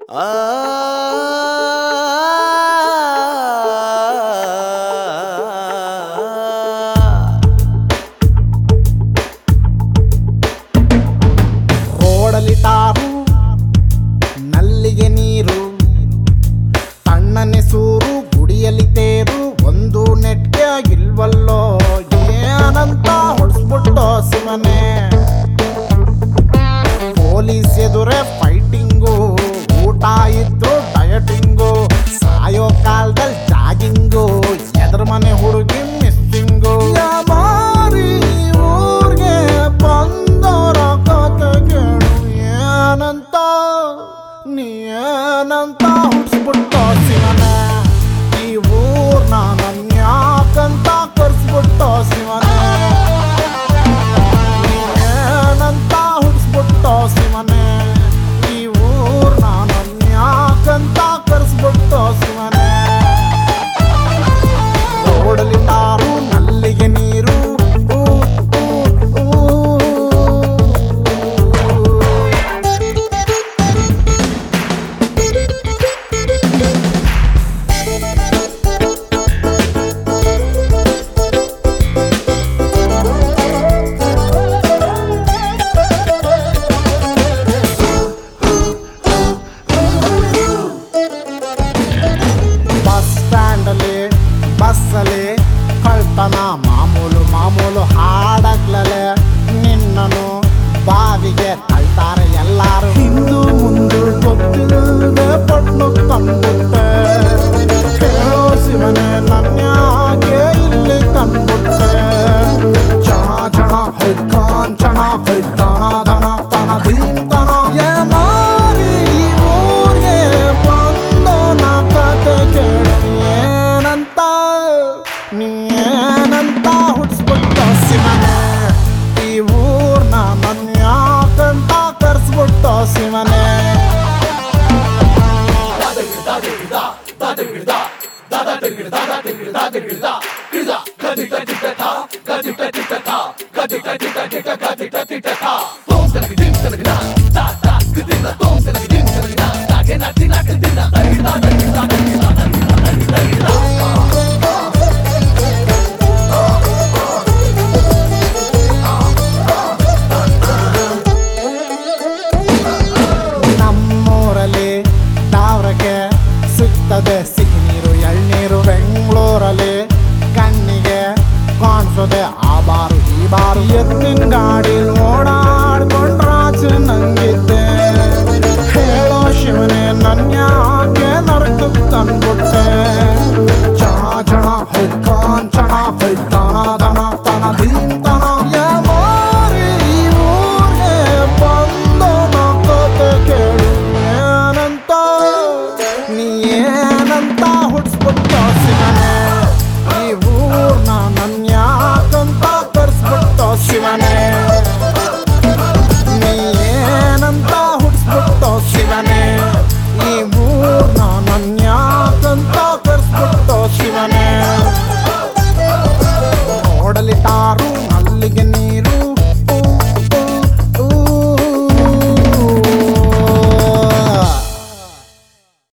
ರೋಡಲಿ tar ನಲ್ಲಿಗೆ ನೀರು ತಣ್ಣನೆ ಸೂರು ಗುಡಿಯಲ್ಲಿ ತೇರು ಒಂದು ನೆಟ್ಗೆ ಇಲ್ವಲ್ಲೋ ಏನಂತ ಹೊಡ್ಸ್ಬಿಟ್ಟೋ ಶಿವನೇ ಪೊಲೀಸ್ ಎದುರೇ ಫೈಟಿಂಗು ಊಟ ಇದ್ದು ಡಯಟಿಂಗು ಸಾಯೋ ಕಾಲದಲ್ಲಿ ಜಾಗಿಂಗು ಎದ್ರ ಮನೆ ಹುಡುಗಿ ಮಿಸ್ಸಿಂಗು ಮಾರಿ ಊರ್ಗೆ ಬಂದವರ ಕತೆ ಕೇಳು ಏನಂತ ನೀ ಏನಂತ ಹುಡ್ಸ್ಬಿಟ್ಟೋ ಶಿವನೇ ಈ ಊರ್ನ ನನ್ ಯಾಕಂತ ಕರ್ಸ್ಬಿಟ್ಟೋ ಶಿವನೇ ಏನಂತ ಹುಡ್ಸ್ಬಿಟ್ಟೋ ಶಿವನೇ ಈ ಊರ್ನ ನನ್ ಯಾಕಂತ ಕರ್ಸ್ಬಿಟ್ಟೋ ಶಿವನೇ ರೋಡಲಿ ಟಾರು ನಲ್ಲಿಗೆ ನೀರು ಊ, ಊ, ಊ. ಬಸ್ ಸ್ಟ್ಯಾಂಡಲ್ಲಿ ಬಸ್ಸಲ್ಲಿ ಕಳ್ತನ ಮಾಮೂಲು ಮಾಮೂಲು ಹಾಡಗ್ಲಲೆ ನಿನ್ನನು ಬಾವಿಗೆ ತಳ್ತಾರೆ ಎಲ್ಲಾರು ಹಿಂದು ಮುಂದು ಗೊತ್ತಿಲ್ಲದೆ ಪಟ್ನು ತಂದ್ಬಿಟ್ಟೆ ಹೇಳೋ ಶಿವನೇ ನನ್ಯಾಗೆ ಇಲ್ಲಿ ತಂದ್ಬಿಟ್ಟೆ ಚಣ ಚಣ ಹೊಯ್ಕಾಂಚಣ ಹೊಯ್ತಾನ ಧನ ತನ ಧೀಂತನ ಏ ಮಾರಿ ಈ ಊರ್ಗೆ ಬಂದು ನಾ ಕತೆ ಕೇಳು ಏನಂತ ನೀ ಏನಂತ ಹುಡ್ಸ್ಬಿಟ್ಟ ಶಿವನೇ ಈ ಊರ್ನ ನನ್ ಯಾಕಂತ ಕರ್ಸ್ಬಿಟ್ಟ ಶಿವನೇ ನಮ್ಮೂರಲ್ಲಿ ತಾವ್ರಕ್ಕೆ ಸಿಗ್ತದೆ ಸಿಹಿ ನೀರು ಎಳ್ನೀರು ಬೆಂಗಳೂರಲ್ಲಿ ಕಣ್ಣಿಗೆ ಕಾಣಿಸೋದೆ ಆ ಬಾರು ಈ ಬಾರು ಎತ್ತಿನ ಗಾಡಿ ಓಡಾಡ್ಕೊಂಡ್ ರಾಜು ನಂಗಿದ್ದೆ ಹೇಳೋ ಶಿವನೇ ನನ್ ಯಾಕೆ ನರಕಕ್ಕೆ ತಂದ್ಬಿಟ್ಟೆ